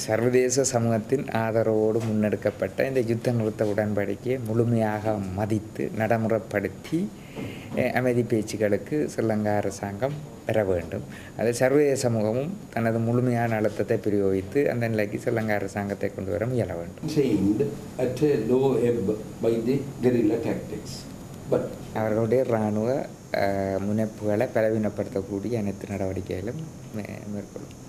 சர்வதேச சமூகத்தின் ஆதரவோடு முன்னெடுக்கப்பட்ட இந்த யுத்த நிறுத்த உடன்படிக்கையை முழுமையாக மதித்து நடைமுறைப்படுத்தி அஹ், அமைதி பேச்சுக்களுக்கு ஸ்ரீலங்கா அரசாங்கம் பெற வேண்டும் அது சர்வதேச சமூகமும் தனது முழுமையான அழுத்தத்தை பிரயோகித்து அந்த நிலைக்கு ஸ்ரீலங்கா அரசாங்கத்தை கொண்டு வர முயல வேண்டும் contained at a low ebb by the guerrilla tactics. But அவர்களுடைய இராணுவ அஹ், முனைப்புகளை பலவீனப்படுத்தக்கூடிய அனைத்து நடவடிக்கைகளும் மே- மேற்கொள்ளும்